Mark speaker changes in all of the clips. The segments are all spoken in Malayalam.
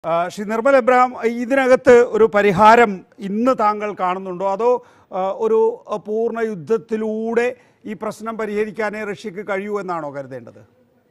Speaker 1: ആ, ശ്രീ നിർമ്മൽ എബ്രഹാം ഇതിനകത്ത് ഒരു പരിഹാരം ഇന്ന് താങ്കൾ കാണുന്നുണ്ടോ അതോ ആ, ഒരു ആ, പൂർണ്ണ യുദ്ധത്തിലൂടെ ഈ പ്രശ്നം പരിഹരിക്കാനേ റഷ്യക്ക് കഴിയൂ എന്നാണോ കരുതേണ്ടത്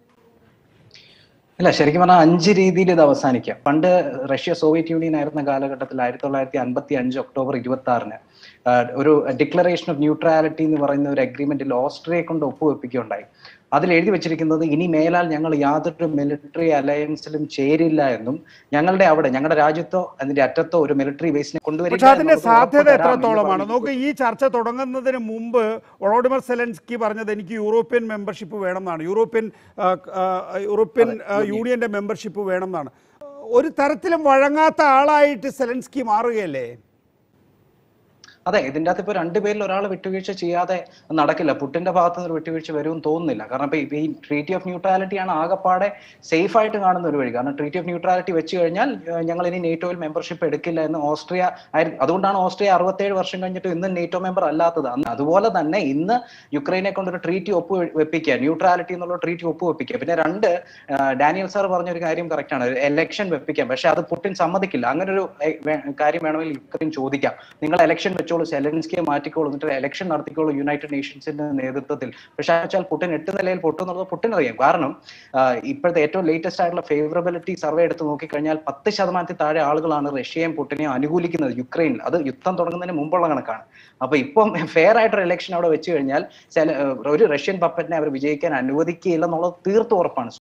Speaker 2: അല്ല ശരിക്കും പറഞ്ഞാൽ അഞ്ച് രീതിയിൽ ഇത് അവസാനിക്കാം പണ്ട് റഷ്യ സോവിയറ്റ് യൂണിയൻ ആയിരുന്ന കാലഘട്ടത്തിൽ ആയിരത്തി തൊള്ളായിരത്തി അൻപത്തി അഞ്ച് ഒക്ടോബർ ഇരുപത്തി ആറിന് ഒരു ഡിക്ലറേഷൻ ഓഫ് ന്യൂട്രാലിറ്റി എന്ന് പറയുന്ന ഒരു അഗ്രിമെന്റിൽ ഓസ്ട്രിയയെ കൊണ്ട് ഒപ്പുവെപ്പിക്കുകയുണ്ടായി അതിൽ എഴുതി വെച്ചിരിക്കുന്നത് ഇനി മേലാൽ ഞങ്ങൾ യാതൊരു മിലിറ്ററി അലയൻസിലും ചേരില്ല എന്നും ഞങ്ങളുടെ അവിടെ ഞങ്ങളുടെ രാജ്യത്തോ അതിന്റെ അറ്റത്തോ ഒരു മിലിറ്ററി ബേസിനെ
Speaker 1: പക്ഷെ അതിന്റെ
Speaker 2: എന്നുള്ളത്
Speaker 1: സാധ്യത
Speaker 2: ഉറപ്പ് തരാം എന്ന്
Speaker 1: എത്രത്തോളമാണ്
Speaker 2: പറഞ്ഞു.
Speaker 1: നോക്ക് ഈ ചർച്ച തുടങ്ങുന്നതിന് മുമ്പ് ഒളോഡിമർ സെലൻസ്കി പറഞ്ഞത് എനിക്ക് യൂറോപ്യൻ മെമ്പർഷിപ്പ് വേണം എന്നാണ് യൂറോപ്യൻ ആ, ആ, യൂറോപ്യൻ ആ, യൂണിയന്റെ മെമ്പർഷിപ്പ് വേണം എന്നാണ് ഒരു തരത്തിലും വഴങ്ങാത്ത ആളായിട്ട് സെലൻസ്കി മാറുകയല്ലേ
Speaker 2: അതെ ഇതിന്റെ അകത്ത് ഇപ്പൊ രണ്ടുപേരിൽ ഒരാൾ വിട്ടുവീഴ്ച ചെയ്യാതെ നടക്കില്ല പുട്ടിന്റെ ഭാഗത്ത് നിന്ന് ഒരു വിട്ടുവീഴ്ച വരുമെന്ന് തോന്നുന്നില്ല കാരണം ഇപ്പൊ ഈ- ഈ ട്രീറ്റി ഓഫ് ന്യൂട്രാലിറ്റി ആണ് ആകെപ്പാടെ സേഫ് ആയിട്ട് കാണുന്ന ഒരു വഴി കാരണം ട്രീറ്റി ഓഫ് ന്യൂട്രാലിറ്റി വെച്ച് കഴിഞ്ഞാൽ ഏഹ്, ഞങ്ങൾ ഇനി നേറ്റോയിൽ മെമ്പർഷിപ്പ് എടുക്കില്ല എന്ന് ഓസ്ട്രിയ ആയിര- അതുകൊണ്ടാണ് ഓസ്ട്രിയ അറുപത്തേഴ് വർഷം കഴിഞ്ഞിട്ട് ഇന്ന് നേറ്റോ മെമ്പർ അല്ലാത്തത് അന്ന് അതുപോലെ തന്നെ ഇന്ന് യുക്രൈനെ കൊണ്ട് ഒരു ട്രീറ്റി ഒപ്പ് വെപ്പിക്കുക ന്യൂട്രാലിറ്റി എന്നുള്ള ട്രീറ്റി ഒപ്പ് വെപ്പിക്കുക പിന്നെ രണ്ട് ഏഹ്, ഡാനിയൽ സാർ പറഞ്ഞ ഒരു കാര്യം കറക്റ്റ് ആണ് എലക്ഷൻ വെപ്പിക്കാം പക്ഷെ അത് പുട്ടിൻ സമ്മതിക്കില്ല അങ്ങനെ ഒരു ഏഹ്, വേ- കാര്യം വേണമെങ്കിൽ യുക്രൈൻ ചോദിക്കാം നിങ്ങൾ എലക്ഷൻ വെച്ചോളൂ സെലൻസ്കിയെ മാറ്റിക്കോളൂ എന്നിട്ട് എലക്ഷൻ നടത്തിക്കോളൂ യുണൈറ്റഡ് നേഷൻസിന്റെ നേതൃത്വത്തിൽ പക്ഷെ വെച്ചാൽ പുട്ടിൻ എട്ട് നിലയിൽ പൊട്ടും എന്നുള്ളത് പുട്ടിൻ അറിയാം കാരണം ആഹ്, ഇപ്പോഴത്തെ ഏറ്റവും ലേറ്റസ്റ്റ് ആയിട്ടുള്ള ഫേവറബിലിറ്റി സർവേ എടുത്ത് നോക്കിക്കഴിഞ്ഞാൽ പത്ത് ശതമാനത്തിൽ താഴെ ആളുകളാണ് റഷ്യയും പുട്ടിനെയും അനുകൂലിക്കുന്നത് യുക്രൈനിൽ അത് യുദ്ധം തുടങ്ങുന്നതിന് മുമ്പുള്ള കണക്കാണ് അപ്പൊ ഇപ്പം ഫെയർ ആയിട്ടൊരു ഇലക്ഷൻ അവിടെ വെച്ച് കഴിഞ്ഞാൽ ചില ഒരു റഷ്യൻ പപ്പറ്റിനെ അവർ വിജയിക്കാൻ അനുവദിക്കുകയില്ല എന്നുള്ളത് തീർത്തും ഉറപ്പാണ്